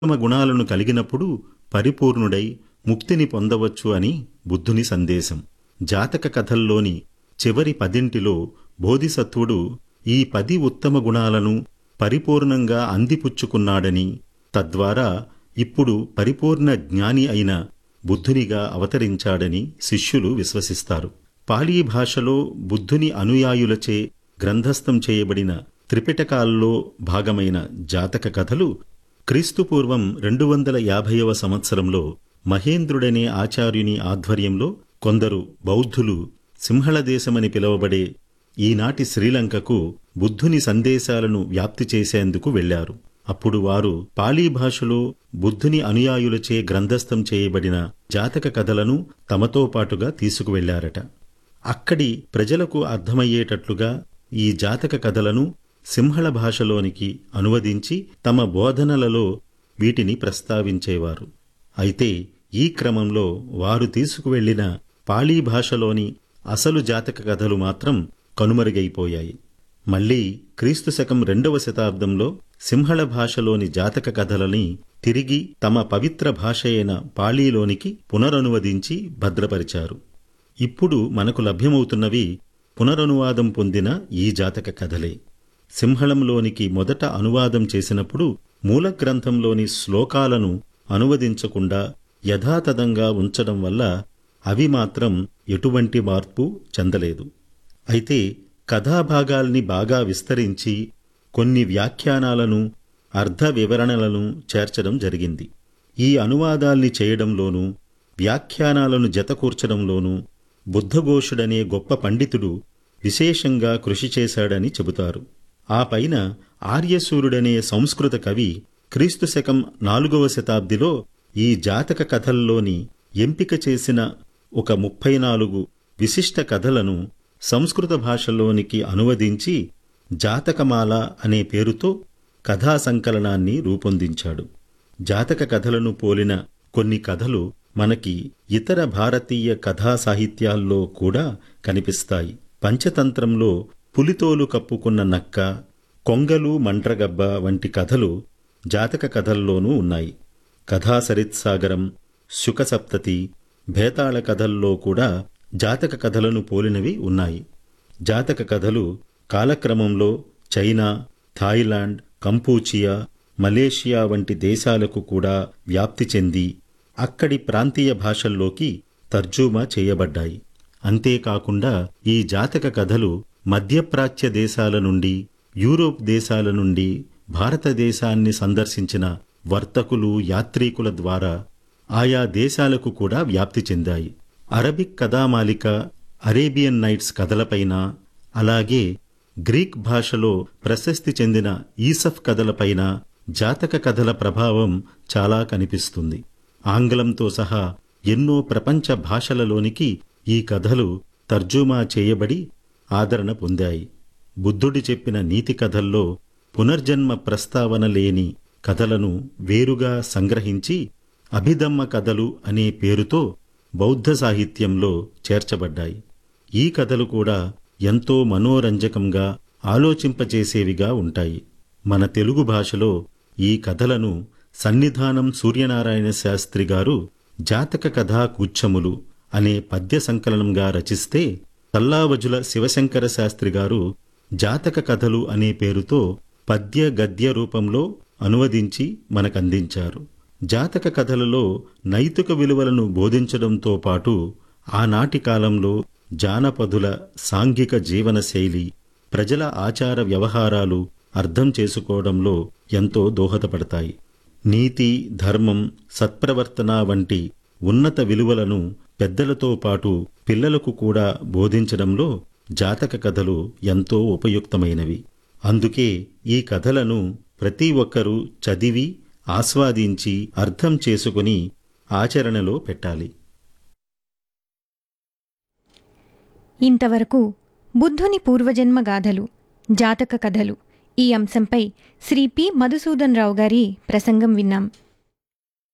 ఉత్తమ గుణాలను కలిగినప్పుడు పరిపూర్ణుడై ముక్తిని పొందవచ్చు అని బుద్ధుని సందేశం జాతక కథల్లోని చివరి పదింటిలో బోధిసత్వుడు ఈ పది ఉత్తమ గుణాలను పరిపూర్ణంగా అందిపుచ్చుకున్నాడని తద్వారా ఇప్పుడు పరిపూర్ణ జ్ఞాని అయిన బుద్ధునిగా అవతరించాడని శిష్యులు విశ్వసిస్తారు పాలీ భాషలో బుద్ధుని అనుయాయులచే గ్రంథస్థం చేయబడిన త్రిపిటకాల్లో భాగమైన జాతక కథలు క్రీస్తుపూర్వం రెండు వందల యాభైవ సంవత్సరంలో మహేంద్రుడనే ఆచార్యుని ఆధ్వర్యంలో కొందరు బౌద్ధులు సింహళ దేశమని పిలువబడే ఈనాటి శ్రీలంకకు బుద్ధుని సందేశాలను వ్యాప్తి చేసేందుకు వెళ్లారు అప్పుడు వారు పాలీ భాషలో బుద్ధుని అనుయాయులచే గ్రంథస్థం చేయబడిన జాతక కథలను తమతో పాటుగా తీసుకువెళ్లారట అక్కడి ప్రజలకు అర్థమయ్యేటట్లుగా ఈ జాతక కథలను సింహళ భాషలోనికి అనువదించి తమ బోధనలలో వీటిని ప్రస్తావించేవారు అయితే ఈ క్రమంలో వారు తీసుకువెళ్లిన పాళీ భాషలోని అసలు జాతక కథలు మాత్రం కనుమరుగైపోయాయి మళ్లీ క్రీస్తు శకం రెండవ శతాబ్దంలో సింహళ భాషలోని జాతక కథలని తిరిగి తమ పవిత్ర భాష అయిన పాళీలోనికి పునరనువదించి భద్రపరిచారు ఇప్పుడు మనకు లభ్యమవుతున్నవి పునరనువాదం పొందిన ఈ జాతక కథలే సింహళంలోనికి మొదట అనువాదం చేసినప్పుడు మూల గ్రంథంలోని శ్లోకాలను అనువదించకుండా యథాతథంగా ఉంచడం వల్ల అవి మాత్రం ఎటువంటి మార్పు చెందలేదు అయితే కథాభాగాల్ని బాగా విస్తరించి కొన్ని వ్యాఖ్యానాలను అర్ధ వివరణలను చేర్చడం జరిగింది ఈ అనువాదాల్ని చేయడంలోనూ వ్యాఖ్యానాలను జతకూర్చడంలోనూ బుద్ధఘోషుడనే గొప్ప పండితుడు విశేషంగా కృషి చేశాడని చెబుతారు ఆ పైన ఆర్యసూరుడనే సంస్కృత కవి క్రీస్తు శకం నాలుగవ శతాబ్దిలో ఈ జాతక కథల్లోని ఎంపిక చేసిన ఒక ముప్పై నాలుగు విశిష్ట కథలను సంస్కృత భాషలోనికి అనువదించి జాతకమాల అనే పేరుతో కథా సంకలనాన్ని రూపొందించాడు జాతక కథలను పోలిన కొన్ని కథలు మనకి ఇతర భారతీయ కథా సాహిత్యాల్లో కూడా కనిపిస్తాయి పంచతంత్రంలో పులితోలు కప్పుకున్న నక్క కొంగలు మంట్రగబ్బ వంటి కథలు జాతక కథల్లోనూ ఉన్నాయి కథా సరిత్సాగరం శుకసప్తతి భేతాళ కథల్లో కూడా జాతక కథలను పోలినవి ఉన్నాయి జాతక కథలు కాలక్రమంలో చైనా థాయిలాండ్ కంపూచియా మలేషియా వంటి దేశాలకు కూడా వ్యాప్తి చెంది అక్కడి ప్రాంతీయ భాషల్లోకి తర్జుమా చేయబడ్డాయి అంతేకాకుండా ఈ జాతక కథలు మధ్యప్రాచ్య దేశాల నుండి యూరోప్ దేశాల నుండి భారతదేశాన్ని సందర్శించిన వర్తకులు యాత్రీకుల ద్వారా ఆయా దేశాలకు కూడా వ్యాప్తి చెందాయి అరబిక్ కథామాలిక అరేబియన్ నైట్స్ కథలపైన అలాగే గ్రీక్ భాషలో ప్రశస్తి చెందిన ఈసఫ్ కథలపైన జాతక కథల ప్రభావం చాలా కనిపిస్తుంది ఆంగ్లంతో సహా ఎన్నో ప్రపంచ భాషలలోనికి ఈ కథలు తర్జుమా చేయబడి ఆదరణ పొందాయి బుద్ధుడి చెప్పిన నీతి కథల్లో పునర్జన్మ ప్రస్తావన లేని కథలను వేరుగా సంగ్రహించి అభిధమ్మ కథలు అనే పేరుతో బౌద్ధ సాహిత్యంలో చేర్చబడ్డాయి ఈ కథలు కూడా ఎంతో మనోరంజకంగా ఆలోచింపచేసేవిగా ఉంటాయి మన తెలుగు భాషలో ఈ కథలను సన్నిధానం సూర్యనారాయణ శాస్త్రి గారు జాతక కథా కూచ్చములు అనే పద్య సంకలనంగా రచిస్తే తల్లావజుల శివశంకర శాస్త్రి గారు జాతక కథలు అనే పేరుతో పద్య గద్య రూపంలో అనువదించి మనకందించారు జాతక కథలలో నైతిక విలువలను బోధించడంతో పాటు ఆనాటి కాలంలో జానపదుల సాంఘిక జీవన శైలి ప్రజల ఆచార వ్యవహారాలు అర్థం చేసుకోవడంలో ఎంతో దోహదపడతాయి నీతి ధర్మం సత్ప్రవర్తన వంటి ఉన్నత విలువలను పెద్దలతో పాటు పిల్లలకు కూడా బోధించడంలో జాతక కథలు ఎంతో ఉపయుక్తమైనవి అందుకే ఈ కథలను ప్రతి ఒక్కరూ చదివి ఆస్వాదించి అర్థం చేసుకుని ఆచరణలో పెట్టాలి ఇంతవరకు బుద్ధుని పూర్వజన్మ గాథలు జాతక కథలు ఈ అంశంపై శ్రీ పి మధుసూదన్ రావు గారి ప్రసంగం విన్నాం